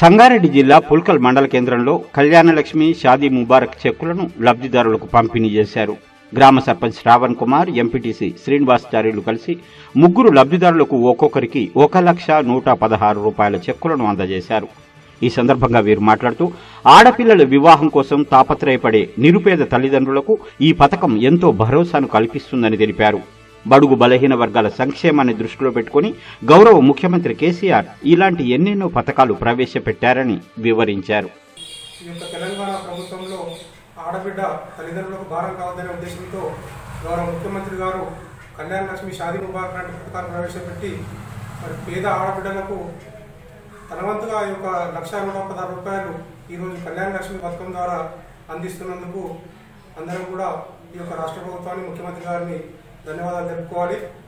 సంగారెడ్డి జిల్లా పుల్కల్ మండల కేంద్రంలో కళ్యాణలక్ష్మి షాదీ ముబారక్ చెక్కులను లబ్ధిదారులకు పంపిణీ చేశారు గ్రామ సర్పంచ్ శ్రావణ్ కుమార్ ఎంపీటీసీ శ్రీనివాసాచార్యులు కలిసి ముగ్గురు లబ్ధిదారులకు ఒక్కొక్కరికి ఒక లక్ష నూట పదహారు రూపాయల చెక్కులను అందజేశారు ఈ సందర్భంగా వీరు మాట్లాడుతూ ఆడపిల్లల వివాహం కోసం తాపత్రయపడే నిరుపేద తల్లిదండ్రులకు ఈ పథకం ఎంతో భరోసాను కల్పిస్తుందని తెలిపారు బడుగు బలహీన వర్గాల సంక్షేమాన్ని దృష్టిలో పెట్టుకుని గౌరవ ముఖ్యమంత్రి కేసీఆర్ ఇలాంటి ఎన్నెన్నో పథకాలు ప్రవేశపెట్టారని వివరించారు ఈ యొక్క తెలంగాణ ప్రభుత్వంలో ఆడబిడ్డ తల్లిదండ్రులకు భారం కావద్దనే ఉద్దేశంతో గౌరవ ముఖ్యమంత్రి గారు కళ్యాణ లక్ష్మి షాదీ ముబారక్ లాంటి పథకాలు ప్రవేశపెట్టి మరి పేద ఆడబిడ్డలకు తనవంతుగా ఈ యొక్క లక్ష నూట పదహారు రూపాయలు ఈరోజు కళ్యాణ లక్ష్మి పథకం ద్వారా అందిస్తున్నందుకు అందరం కూడా ఈ యొక్క రాష్ట్ర ప్రభుత్వాన్ని ముఖ్యమంత్రి గారిని ధన్యవాదాలు తెలుపుకోవాలి